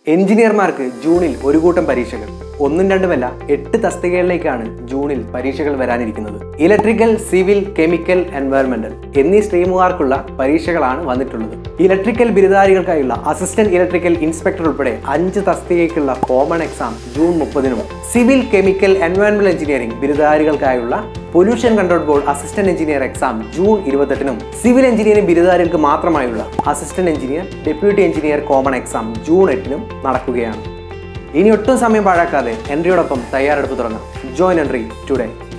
എഞ്ചിനീയർമാർക്ക് ജൂണിൽ ഒരു കൂട്ടം പരീക്ഷകൾ ഒന്നും രണ്ടുമല്ല എട്ട് തസ്തികകളിലേക്കാണ് ജൂണിൽ പരീക്ഷകൾ വരാനിരിക്കുന്നത് ഇലക്ട്രിക്കൽ സിവിൽ കെമിക്കൽ എൻവയറമെന്റൽ എന്നീ സ്ട്രീമുകാർക്കുള്ള പരീക്ഷകളാണ് വന്നിട്ടുള്ളത് ഇലക്ട്രിക്കൽ ബിരുദധാരികൾക്കായുള്ള അസിസ്റ്റന്റ് ഇലക്ട്രിക്കൽ ഇൻസ്പെക്ടർ ഉൾപ്പെടെ അഞ്ച് തസ്തികയ്ക്കുള്ള കോമൺ എക്സാം ജൂൺ മുപ്പതിനും സിവിൽ കെമിക്കൽ എൻവയറമെന്റൽ എഞ്ചിനീയറിംഗ് ബിരുദധാരികൾക്കായുള്ള pollution control board assistant engineer exam June ഇരുപത്തെട്ടിനും സിവിൽ എഞ്ചിനീയറിംഗ് ബിരുദധാരികൾക്ക് മാത്രമായുള്ള assistant engineer deputy engineer common exam June എട്ടിനും നടക്കുകയാണ് ഇനി ഒട്ടും സമയം പാഴാക്കാതെ എൻട്രിയോടൊപ്പം തയ്യാറെടുപ്പ് തുടങ്ങാം ജോയിൻ എൻട്രി ടുഡേ